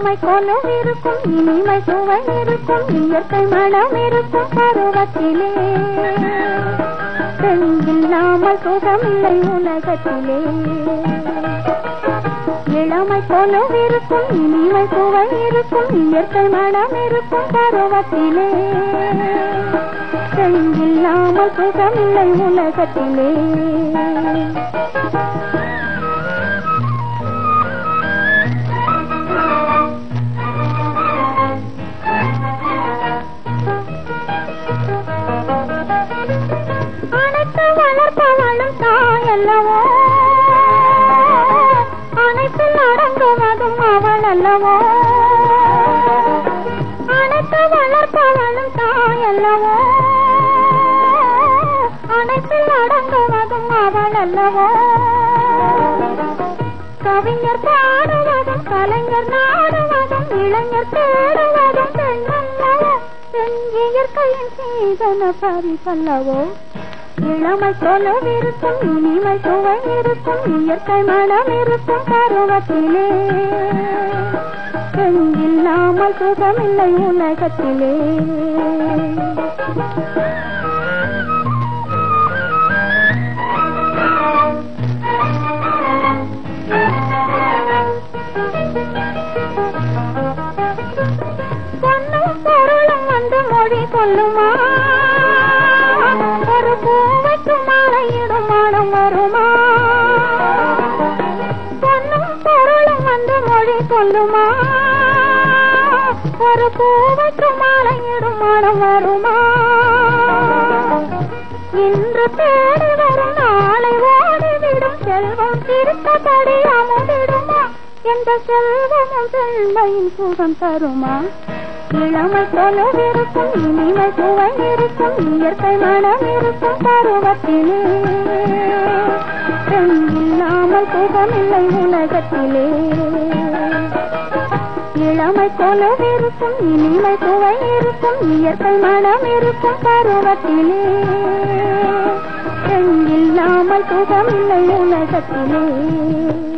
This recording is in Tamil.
இளமை கொலும் இருக்கும் இனிமை சுவை இருக்கும் இயற்கை மனம் இருக்கும் பருவத்திலே பெண் இல்லாமல் சுகமில்லை உலகத்திலே இளமை கொலும் இருக்கும் இனிமை சுவை இருக்கும் இயற்கை மனம் இருக்கும் பருவத்திலே பெண் இல்லாமல் சுகமில்லை உலகத்திலே அனைத்து வளர்ப்பவளும் தாயல்லவோ அனைத்தில் அடங்குவதும் அவள் அல்லவோ அனைத்து வளர்ப்பவளும் தாயல்லவோ அனைத்தில் அடங்குவதும் அவள் அல்லவோ கவிஞர் பாடுவதும் கலைஞர் நாடுவதும் இளைஞர் தேடுவதும் பெண்ணல்லவோ பெண் இயற்கையின் சீதன பரிசல்லவோ இளமை தொலைவு இருக்கும் இனிமை சுவை இருக்கும் இயற்கை மனம் இருக்கும் பருவத்திலே பெண் இல்லாமல் சுகமில்லை உலகத்திலே பொன்னும் பொருளும் வந்து மொழி கொள்ளுமா ஒரு பூவைக்கு மாலையிடும் மனம் வருமா பொன்னும் பொருளும் வந்து மொழி கொள்ளுமா ஒரு பூவைக்கு மாலையிடும் மனம் வருமா இன்று தேடி வரும் நாளை ஓடிவிடும் செல்வம் திருத்தபடி அமுதிடுமா எந்த செல்வமும் செல்வையின் சுகம் தருமா இளமை தொலைவிருக்கும் இனிமை சுவை இருக்கும் இயற்கை மனம் இருக்கும் பருவத்திலே பெண் இல்லாமல் சுகமில்லை உலகத்திலே இளமை தொலைவிருக்கும் இனிமை சுவை இருக்கும் இயற்கை மனம் இருக்கும் பருவத்திலே பெண் இல்லாமல் சுகமில்லை உலகத்திலே